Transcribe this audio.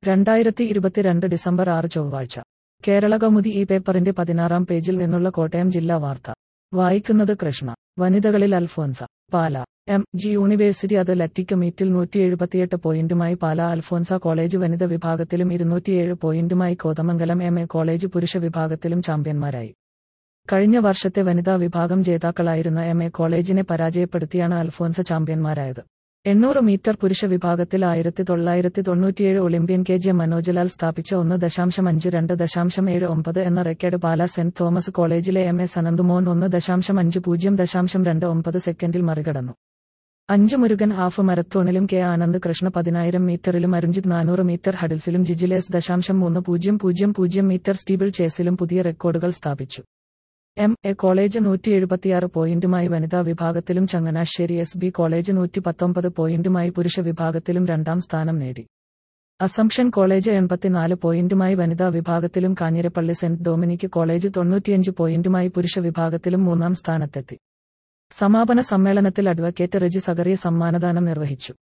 രണ്ടായിരത്തി ഇരുപത്തിരണ്ട് ഡിസംബർ ആറ് ചൊവ്വാഴ്ച കേരള കൗമുദി ഈ പേപ്പറിന്റെ പതിനാറാം പേജിൽ നിന്നുള്ള കോട്ടയം ജില്ലാ വാർത്ത വായിക്കുന്നത് കൃഷ്ണ വനിതകളിൽ Alphonsa Pala M G university athletic മീറ്റിൽ നൂറ്റി എഴുപത്തിയെട്ട് പോയിന്റുമായി പാല അൽഫോൻസ കോളേജ് വനിത വിഭാഗത്തിലും ഇരുന്നൂറ്റിയേഴ് പോയിന്റുമായി കോതമംഗലം എം എ കോളേജ് പുരുഷ വിഭാഗത്തിലും ചാമ്പ്യന്മാരായി കഴിഞ്ഞ വർഷത്തെ വനിതാ വിഭാഗം ജേതാക്കളായിരുന്ന എം എ കോളേജിനെ പരാജയപ്പെടുത്തിയാണ് അൽഫോൻസ ചാമ്പ്യന്മാരായത് എണ്ണൂറ് മീറ്റർ പുരുഷ വിഭാഗത്തിൽ ആയിരത്തി തൊള്ളായിരത്തി തൊണ്ണൂറ്റിയേഴ് ഒളിമ്പ്യൻ കെ ജെ മനോജ്ലാൽ സ്ഥാപിച്ച ഒന്ന് ദശാംശം അഞ്ച് രണ്ട് ദശാംശം ഏഴ് ഒമ്പത് എന്ന റെക്കോർഡ് പാല സെന്റ് തോമസ് കോളേജിലെ എം എസ് അനന്തുമോൻ ഒന്ന് ദശാംശം അഞ്ച് പൂജ്യം ദശാംശം രണ്ട് ഒമ്പത് സെക്കൻഡിൽ മറികടന്നു അഞ്ച് മുരുകൻ ഹാഫ് മരത്തോണിലും കെ ആനന്ദ് കൃഷ്ണ പതിനായിരം മീറ്ററിലും അരുൺജിത് നാനൂറ് മീറ്റർ ഹഡിൽസിലും ജിജിലേസ് ദശാംശം മൂന്ന് പൂജ്യം പൂജ്യം പൂജ്യം മീറ്റർ സ്റ്റീബിൾ ചേസിലും പുതിയ റെക്കോർഡുകൾ സ്ഥാപിച്ചു എം എ കോളേജ് നൂറ്റി എഴുപത്തിയാറ് പോയിന്റുമായി വനിതാ വിഭാഗത്തിലും ചങ്ങനാശ്ശേരി എസ് ബി കോളേജ് നൂറ്റി പത്തൊമ്പത് പോയിന്റുമായി പുരുഷ വിഭാഗത്തിലും രണ്ടാം സ്ഥാനം നേടി അസംഷൻ കോളേജ് എൺപത്തിനാല് പോയിന്റുമായി വനിതാ വിഭാഗത്തിലും കാഞ്ഞിരപ്പള്ളി സെന്റ് ഡൊമിനിക് കോളേജ് തൊണ്ണൂറ്റിയഞ്ച് പോയിന്റുമായി പുരുഷ വിഭാഗത്തിലും മൂന്നാം സ്ഥാനത്തെത്തി സമാപന സമ്മേളനത്തിൽ അഡ്വക്കേറ്റ് റെജി സഗറിയ സമ്മാനദാനം നിർവഹിച്ചു